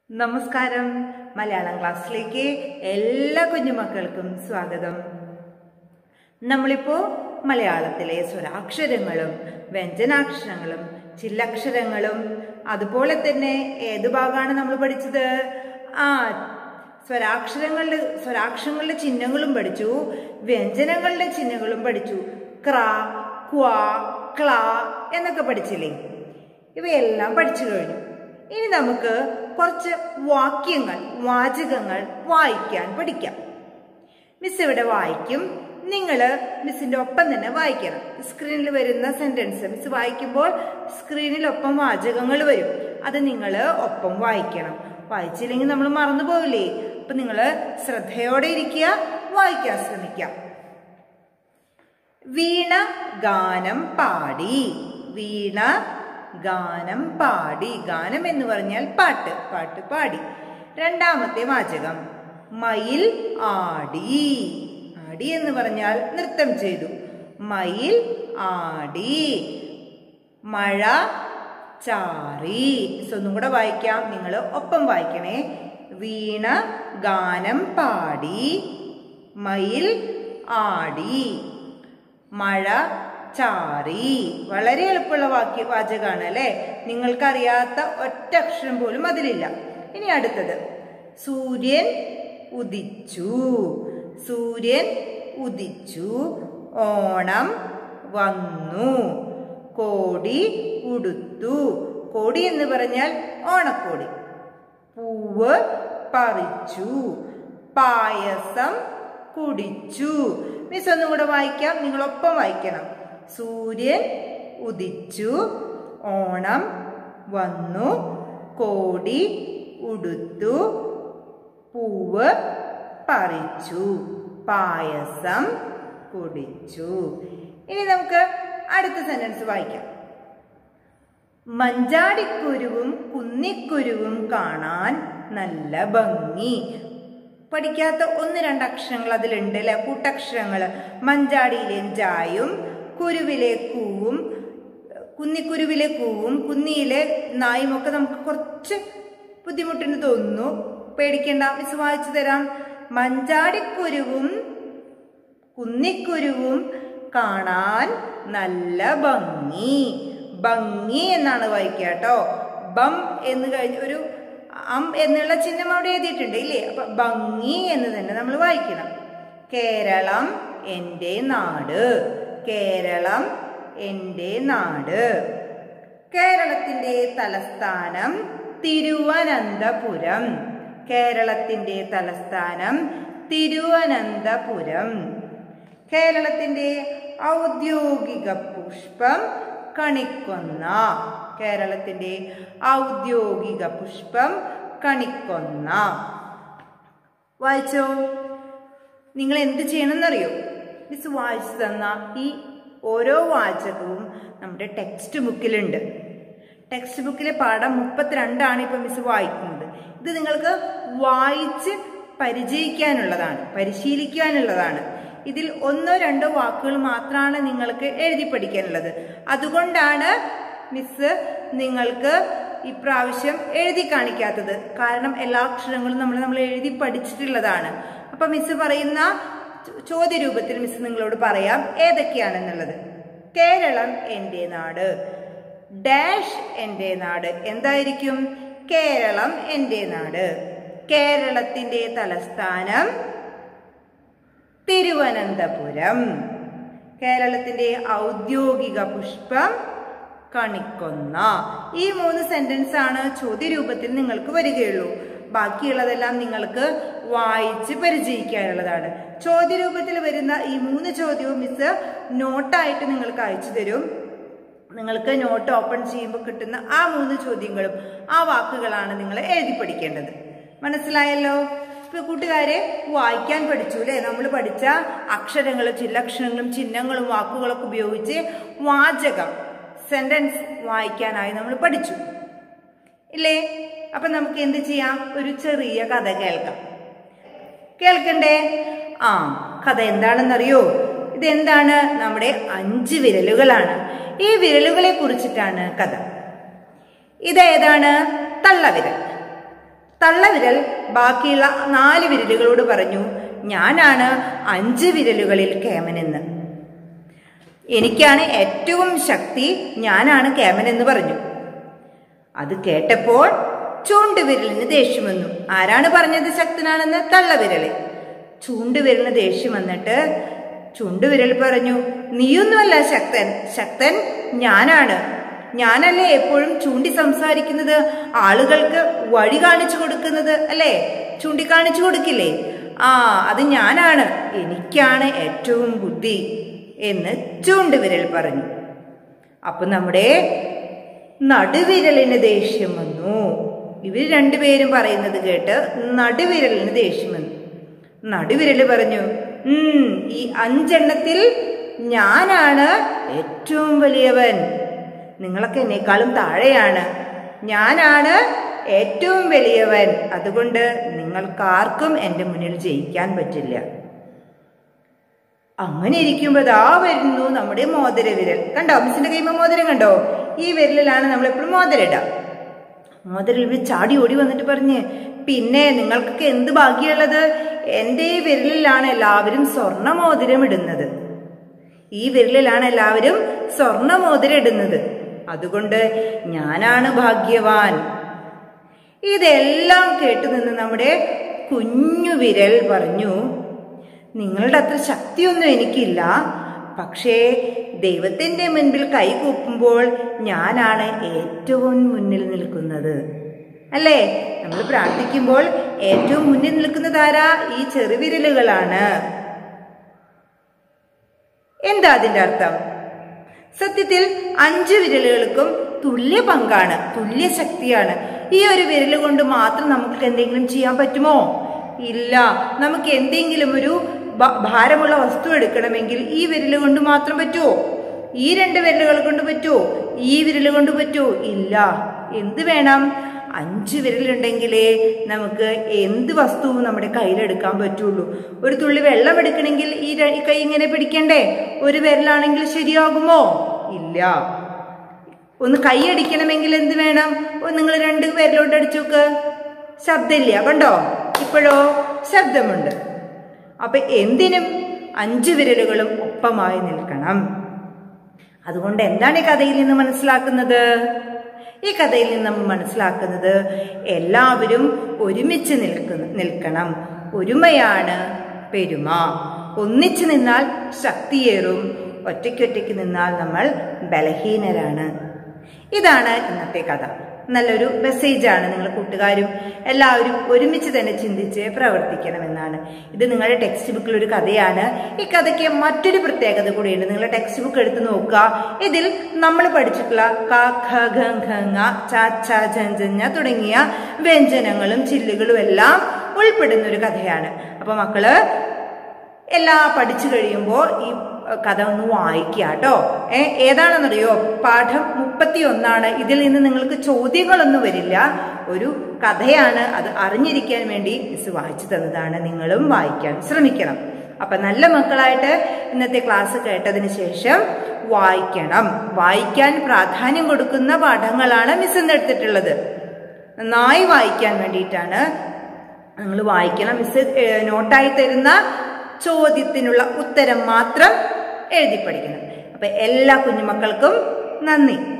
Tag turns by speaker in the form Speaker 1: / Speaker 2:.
Speaker 1: നമസ്കാരം മലയാളം ക്ലാസ്സിലേക്ക് എല്ലാ കുഞ്ഞുമക്കൾക്കും സ്വാഗതം നമ്മളിപ്പോ മലയാളത്തിലെ സ്വരാക്ഷരങ്ങളും വ്യഞ്ജനാക്ഷരങ്ങളും ചില്ലക്ഷരങ്ങളും അതുപോലെ തന്നെ ഏത് ഭാഗമാണ് നമ്മൾ പഠിച്ചത് ആ സ്വരാക്ഷരങ്ങളുടെ സ്വരാക്ഷരങ്ങളുടെ ചിഹ്നങ്ങളും പഠിച്ചു വ്യഞ്ജനങ്ങളുടെ ചിഹ്നങ്ങളും പഠിച്ചു ക്ര ക്വ ക്ല എന്നൊക്കെ പഠിച്ചില്ലേ ഇവയെല്ലാം പഠിച്ചു കഴിഞ്ഞു ഇനി നമുക്ക് കുറച്ച് വാക്യങ്ങൾ വാചകങ്ങൾ വായിക്കാൻ പഠിക്കാം മിസ് ഇവിടെ വായിക്കും നിങ്ങൾ മിസ്സിന്റെ ഒപ്പം തന്നെ വായിക്കണം സ്ക്രീനിൽ വരുന്ന സെന്റൻസ് മിസ് വായിക്കുമ്പോൾ സ്ക്രീനിലൊപ്പം വാചകങ്ങൾ വരും അത് നിങ്ങൾ ഒപ്പം വായിക്കണം വായിച്ചില്ലെങ്കിൽ നമ്മൾ മറന്നു പോവില്ലേ അപ്പൊ നിങ്ങൾ ശ്രദ്ധയോടെ ഇരിക്കുക വായിക്കാൻ ശ്രമിക്കാം വീണ ഗാനം പാടി വീണ ഗാനം പാടി ഗാനം എന്ന് പറഞ്ഞാൽ പാട്ട് പാട്ട് പാടി രണ്ടാമത്തെ വാചകം മയിൽ ആടി ആടി എന്ന് പറഞ്ഞാൽ നൃത്തം ചെയ്തു മയിൽ ആടി മഴ ചാറി ഒന്നും കൂടെ വായിക്കാം നിങ്ങൾ ഒപ്പം വായിക്കണേ വീണ ഗാനം പാടി മയിൽ ആടി മഴ ചാറി വളരെ എളുപ്പമുള്ള വാക്യ വാചകമാണ് അല്ലെ നിങ്ങൾക്കറിയാത്ത ഒറ്റ അക്ഷരം പോലും അതിലില്ല ഇനി അടുത്തത് സൂര്യൻ ഉദിച്ചു സൂര്യൻ ഉദിച്ചു ഓണം വന്നു കോടി ഉടുത്തു കോടി എന്ന് പറഞ്ഞാൽ ഓണക്കോടി പൂവ് പറിച്ചു പായസം കുടിച്ചു മിസ് ഒന്നും കൂടെ വായിക്കാം നിങ്ങളൊപ്പം വായിക്കണം സൂര്യൻ ഉദിച്ചു ഓണം വന്നു കോടി ഉടുത്തു പൂവ് പറിച്ചു പായസം കുടിച്ചു ഇനി നമുക്ക് അടുത്ത സെന്റൻസ് വായിക്കാം മഞ്ചാടിക്കുരുവും കുന്നിക്കുരുവും കാണാൻ നല്ല ഭംഗി പഠിക്കാത്ത ഒന്ന് രണ്ട് അക്ഷരങ്ങൾ അതിലുണ്ട് അല്ലെ കൂട്ടക്ഷരങ്ങൾ മഞ്ചാടിയിലെ ജായും കുരുവിലെ കൂവും കുന്നിക്കുരുവിലെ കൂവും കുന്നിയിലെ നായും ഒക്കെ നമുക്ക് കുറച്ച് ബുദ്ധിമുട്ടെന്ന് തോന്നുന്നു പേടിക്കേണ്ട മിസ് വായിച്ചു തരാം മഞ്ചാടിക്കുരുവും കുന്നിക്കുരുവും കാണാൻ നല്ല ഭംഗി ഭംഗി എന്നാണ് വായിക്കുക കേട്ടോ ബം എന്ന് കഴിഞ്ഞ ഒരു അം എന്നുള്ള ചിഹ്നം അവിടെ എഴുതിയിട്ടുണ്ട് ഇല്ലേ അപ്പൊ ഭംഗി എന്ന് തന്നെ നമ്മൾ വായിക്കണം കേരളം എൻ്റെ നാട് കേരളം എൻ്റെ നാട് കേരളത്തിന്റെ തലസ്ഥാനം തിരുവനന്തപുരം കേരളത്തിന്റെ തലസ്ഥാനം തിരുവനന്തപുരം കേരളത്തിന്റെ ഔദ്യോഗിക പുഷ്പം കണിക്കൊന്ന കേരളത്തിന്റെ ഔദ്യോഗിക പുഷ്പം കണിക്കൊന്ന വായിച്ചോ നിങ്ങൾ എന്ത് ചെയ്യണമെന്നറിയോ മിസ് വായിച്ചു തന്ന ഈ ഓരോ വാചകവും നമ്മുടെ ടെക്സ്റ്റ് ബുക്കിലുണ്ട് ടെക്സ്റ്റ് ബുക്കിലെ പാഠം മുപ്പത്തിരണ്ടാണ് ഇപ്പൊ മിസ് വായിക്കുന്നത് ഇത് നിങ്ങൾക്ക് വായിച്ച് പരിചയിക്കാനുള്ളതാണ് പരിശീലിക്കാനുള്ളതാണ് ഇതിൽ ഒന്നോ രണ്ടോ വാക്കുകൾ മാത്രമാണ് നിങ്ങൾക്ക് എഴുതി പഠിക്കാനുള്ളത് അതുകൊണ്ടാണ് മിസ് നിങ്ങൾക്ക് ഇപ്രാവശ്യം എഴുതി കാണിക്കാത്തത് കാരണം എല്ലാ അക്ഷരങ്ങളും നമ്മൾ നമ്മൾ എഴുതി പഠിച്ചിട്ടുള്ളതാണ് അപ്പൊ മിസ് പറയുന്ന ചോദ്യ രൂപത്തിൽ മിസ് നിങ്ങളോട് പറയാം ഏതൊക്കെയാണെന്നുള്ളത് കേരളം എൻ്റെ നാട് ഡാഷ് എൻ്റെ നാട് എന്തായിരിക്കും കേരളം എൻ്റെ നാട് കേരളത്തിന്റെ തലസ്ഥാനം തിരുവനന്തപുരം കേരളത്തിന്റെ ഔദ്യോഗിക പുഷ്പം കണിക്കൊന്ന ഈ മൂന്ന് സെന്റൻസ് ആണ് ചോദ്യരൂപത്തിൽ നിങ്ങൾക്ക് വരികയുള്ളൂ ബാക്കിയുള്ളതെല്ലാം നിങ്ങൾക്ക് വായിച്ച് പരിചയിക്കാനുള്ളതാണ് ചോദ്യരൂപത്തിൽ വരുന്ന ഈ മൂന്ന് ചോദ്യവും മിസ് നോട്ടായിട്ട് നിങ്ങൾക്ക് അയച്ചു തരും നിങ്ങൾക്ക് നോട്ട് ഓപ്പൺ ചെയ്യുമ്പോൾ കിട്ടുന്ന ആ മൂന്ന് ചോദ്യങ്ങളും ആ വാക്കുകളാണ് നിങ്ങൾ എഴുതി പഠിക്കേണ്ടത് മനസ്സിലായല്ലോ ഇപ്പൊ കൂട്ടുകാരെ വായിക്കാൻ പഠിച്ചു അല്ലെ നമ്മൾ പഠിച്ച അക്ഷരങ്ങളും ചില്ലക്ഷരങ്ങളും ചിഹ്നങ്ങളും വാക്കുകളൊക്കെ ഉപയോഗിച്ച് വാചകം സെന്റൻസ് വായിക്കാനായി നമ്മൾ പഠിച്ചു ഇല്ലേ അപ്പൊ നമുക്ക് എന്ത് ചെയ്യാം ഒരു ചെറിയ കഥ കേൾക്കാം കേൾക്കണ്ടേ ആ കഥ എന്താണെന്നറിയോ ഇതെന്താണ് നമ്മുടെ അഞ്ച് വിരലുകളാണ് ഈ വിരലുകളെ കുറിച്ചിട്ടാണ് കഥ ഇതേതാണ് തള്ളവിരൽ തള്ളവിരൽ ബാക്കിയുള്ള നാല് വിരലുകളോട് പറഞ്ഞു ഞാനാണ് അഞ്ച് വിരലുകളിൽ കേമനെന്ന് എനിക്കാണ് ഏറ്റവും ശക്തി ഞാനാണ് കേമൻ എന്ന് പറഞ്ഞു അത് കേട്ടപ്പോൾ ചൂണ്ടുവിരലിന് ദേഷ്യം വന്നു ആരാണ് പറഞ്ഞത് ശക്തനാണെന്ന് തള്ളവിരല് ചൂണ്ടുവിരലിന് ദേഷ്യം വന്നിട്ട് ചൂണ്ടുവിരൽ പറഞ്ഞു നീയൊന്നുമല്ല ശക്തൻ ശക്തൻ ഞാനാണ് ഞാനല്ലേ എപ്പോഴും ചൂണ്ടി സംസാരിക്കുന്നത് ആളുകൾക്ക് വഴി കാണിച്ചു കൊടുക്കുന്നത് അല്ലേ ചൂണ്ടിക്കാണിച്ചു കൊടുക്കില്ലേ ആ അത് ഞാനാണ് എനിക്കാണ് ഏറ്റവും ബുദ്ധി എന്ന് ചൂണ്ടുവിരൽ പറഞ്ഞു അപ്പൊ നമ്മുടെ നടുവിരലിന് ദേഷ്യം വന്നു ഇവർ രണ്ടുപേരും പറയുന്നത് കേട്ട് നടുവിരലിന് ദേഷ്യം വന്നു നടുവിരല് പറഞ്ഞു ഉം ഈ അഞ്ചെണ്ണത്തിൽ ഞാനാണ് ഏറ്റവും വലിയവൻ നിങ്ങളൊക്കെ എന്നെക്കാളും താഴെയാണ് ഞാനാണ് ഏറ്റവും വലിയവൻ അതുകൊണ്ട് നിങ്ങൾക്കാർക്കും എൻ്റെ മുന്നിൽ ജയിക്കാൻ പറ്റില്ല അങ്ങനെ ഇരിക്കുമ്പോ ദാ വരുന്നു നമ്മുടെ മോതിര വിരൽ കണ്ടോ മിസ്സിന്റെ കൈമ മോതിരം കണ്ടോ ഈ വിരലിലാണ് നമ്മൾ എപ്പോഴും മോതിരിടുക മോതിരൽ ചാടി ഓടി വന്നിട്ട് പറഞ്ഞ് പിന്നെ നിങ്ങൾക്കൊക്കെ എന്ത് ഭാഗ്യമുള്ളത് എൻ്റെ ഈ വിരലിലാണ് എല്ലാവരും സ്വർണ്ണ മോതിരം ഇടുന്നത് ഈ വിരലിലാണ് എല്ലാവരും സ്വർണ്ണ മോതിരം ഇടുന്നത് അതുകൊണ്ട് ഞാനാണ് ഭാഗ്യവാൻ ഇതെല്ലാം കേട്ടു നിന്ന് നമ്മുടെ കുഞ്ഞു വിരൽ പറഞ്ഞു നിങ്ങളുടെ അത്ര ശക്തിയൊന്നും എനിക്കില്ല പക്ഷേ ദൈവത്തിന്റെ മുൻപിൽ കൈകൂപ്പുമ്പോൾ ഞാനാണ് ഏറ്റവും മുന്നിൽ നിൽക്കുന്നത് അല്ലേ നമ്മൾ പ്രാർത്ഥിക്കുമ്പോൾ ഏറ്റവും മുന്നിൽ നിൽക്കുന്നത് ആരാ ഈ ചെറുവിരലുകളാണ് എന്താ അതിന്റെ അർത്ഥം സത്യത്തിൽ അഞ്ച് വിരലുകൾക്കും തുല്യ പങ്കാണ് തുല്യ ശക്തിയാണ് ഈ ഒരു വിരൽ കൊണ്ട് മാത്രം നമുക്ക് എന്തെങ്കിലും ചെയ്യാൻ പറ്റുമോ ഇല്ല നമുക്ക് എന്തെങ്കിലും ഒരു ഭ- ഭാരമുള്ള വസ്തു എടുക്കണമെങ്കിൽ ഈ വിരൽ കൊണ്ട് മാത്രം പറ്റുമോ ഈ രണ്ട് വിരലുകൾ കൊണ്ട് പറ്റുമോ ഈ വിരൽ കൊണ്ട് പറ്റുമോ ഇല്ല എന്ത് വേണം അഞ്ച് വിരലുണ്ടെങ്കിലേ നമുക്ക് എന്ത് വസ്തുവും നമ്മുടെ കയ്യിലെടുക്കാൻ പറ്റുള്ളൂ ഒരു തുള്ളി വെള്ളം എടുക്കണമെങ്കിൽ ഈ ര- ഈ കൈ ഇങ്ങനെ പിടിക്കണ്ടേ ഒരു വിരലാണെങ്കിൽ ശരിയാകുമോ ഇല്ല ഒന്ന് കൈയടിക്കണമെങ്കിൽ എന്ത് വേണം നിങ്ങൾ രണ്ട് പേരിലോട്ട് അടിച്ചു നോക്ക് ശബ്ദമില്ല കണ്ടോ ഇപ്പോഴോ ശബ്ദമുണ്ട് അപ്പൊ എന്തിനും അഞ്ചു വിരലുകളും ഒപ്പമായി നിൽക്കണം അതുകൊണ്ട് എന്താണ് ഈ കഥയിൽ നിന്ന് മനസ്സിലാക്കുന്നത് ഈ കഥയിൽ നിന്ന് നമ്മൾ മനസ്സിലാക്കുന്നത് എല്ലാവരും ഒരുമിച്ച് നിൽക്കുന്ന നിൽക്കണം ഒരുമയാണ് പെരുമ ഒന്നിച്ചു നിന്നാൽ ശക്തിയേറും ഒറ്റയ്ക്കൊറ്റയ്ക്ക് നിന്നാൽ നമ്മൾ ബലഹീനരാണ് ഇതാണ് ഇന്നത്തെ കഥ നല്ലൊരു മെസ്സേജാണ് നിങ്ങൾ കൂട്ടുകാരും എല്ലാവരും ഒരുമിച്ച് തന്നെ ചിന്തിച്ച് പ്രവർത്തിക്കണമെന്നാണ് ഇത് നിങ്ങളുടെ ടെക്സ്റ്റ് ബുക്കിൽ ഒരു കഥയാണ് ഈ കഥയ്ക്ക് മറ്റൊരു പ്രത്യേകത കൂടിയുണ്ട് നിങ്ങളുടെ ടെക്സ്റ്റ് ബുക്ക് എടുത്ത് നോക്കുക ഇതിൽ നമ്മൾ പഠിച്ചിട്ടുള്ള ക ഖ ഖ ഖ ങ ച ഛ ഝ ഝ ഞ തുടങ്ങിയ വ്യഞ്ജനങ്ങളും ചില്ലുകളും എല്ലാം ഉൾപ്പെടുന്ന ഒരു കഥയാണ് അപ്പൊ മക്കള് എല്ലാം പഠിച്ചു കഴിയുമ്പോൾ ഈ കഥ ഒന്ന് വായിക്കുക കേട്ടോ ഏ ഏതാണെന്നറിയോ പാഠം മുപ്പത്തി ഒന്നാണ് ഇതിൽ നിന്ന് നിങ്ങൾക്ക് ചോദ്യങ്ങളൊന്നും വരില്ല ഒരു കഥയാണ് അത് അറിഞ്ഞിരിക്കാൻ വേണ്ടി മിസ് വായിച്ചു തന്നതാണ് നിങ്ങളും വായിക്കാൻ ശ്രമിക്കണം അപ്പൊ നല്ല മക്കളായിട്ട് ഇന്നത്തെ ക്ലാസ് കേട്ടതിന് ശേഷം വായിക്കണം വായിക്കാൻ പ്രാധാന്യം കൊടുക്കുന്ന പാഠങ്ങളാണ് മിസ് ഇന്ന് എടുത്തിട്ടുള്ളത് നന്നായി വായിക്കാൻ വേണ്ടിയിട്ടാണ് നിങ്ങൾ വായിക്കണം മിസ് ഏഹ്, നോട്ടായി തരുന്ന ചോദ്യത്തിനുള്ള ഉത്തരം മാത്രം എഴുതി പഠിക്കണം അപ്പൊ എല്ലാ കുഞ്ഞുമക്കൾക്കും നന്ദി